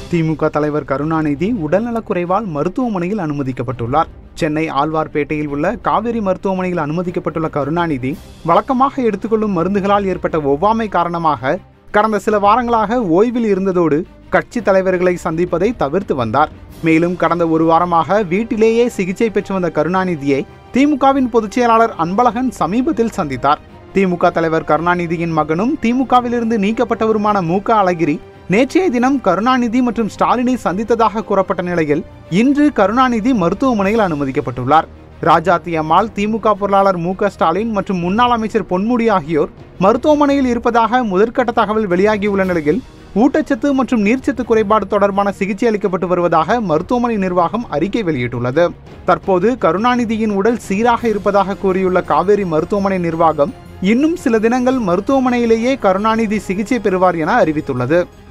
திமுக தலைவர் கருணாநிதி உடல்நலக்குறைவால் மருத்துவமனையில் அனுமதிக்கப்பட்டுள்ளார் சென்னை ஆழ்வார்பேட்டையில் உள்ள காவேரி மருத்துவமனையில் அனுமதிக்கப்பட்டுள்ள கருணாநிதி வழக்கமாக எடுத்துக்கொள்ளும் மருந்துகளால் ஏற்பட்ட ஒவ்வாமை காரணமாக கடந்த சில வாரங்களாக ஓய்வில் இருந்ததோடு கட்சி தலைவர்களை சந்திப்பதை தவிர்த்து வந்தார் மேலும் கடந்த ஒரு வாரமாக வீட்டிலேயே சிகிச்சை பெற்று வந்த கருணாநிதியை திமுகவின் பொதுச் செயலாளர் அன்பழகன் சமீபத்தில் சந்தித்தார் திமுக தலைவர் கருணாநிதியின் மகனும் திமுகவிலிருந்து நீக்கப்பட்டவருமான மு க அழகிரி நேற்றைய தினம் கருணாநிதி மற்றும் ஸ்டாலினை சந்தித்ததாக கூறப்பட்ட நிலையில் இன்று கருணாநிதி மருத்துவமனையில் அனுமதிக்கப்பட்டுள்ளார் ராஜாத்தி அம்மாள் திமுக பொருளாளர் மு க ஸ்டாலின் மற்றும் முன்னாள் அமைச்சர் பொன்முடி ஆகியோர் மருத்துவமனையில் இருப்பதாக முதற்கட்ட தகவல் வெளியாகியுள்ள நிலையில் ஊட்டச்சத்து மற்றும் நீர்ச்சத்து குறைபாடு தொடர்பான சிகிச்சை அளிக்கப்பட்டு வருவதாக மருத்துவமனை நிர்வாகம் அறிக்கை வெளியிட்டுள்ளது தற்போது கருணாநிதியின் உடல் சீராக இருப்பதாக கூறியுள்ள காவேரி மருத்துவமனை நிர்வாகம் இன்னும் சில தினங்கள் மருத்துவமனையிலேயே கருணாநிதி சிகிச்சை பெறுவார் என அறிவித்துள்ளது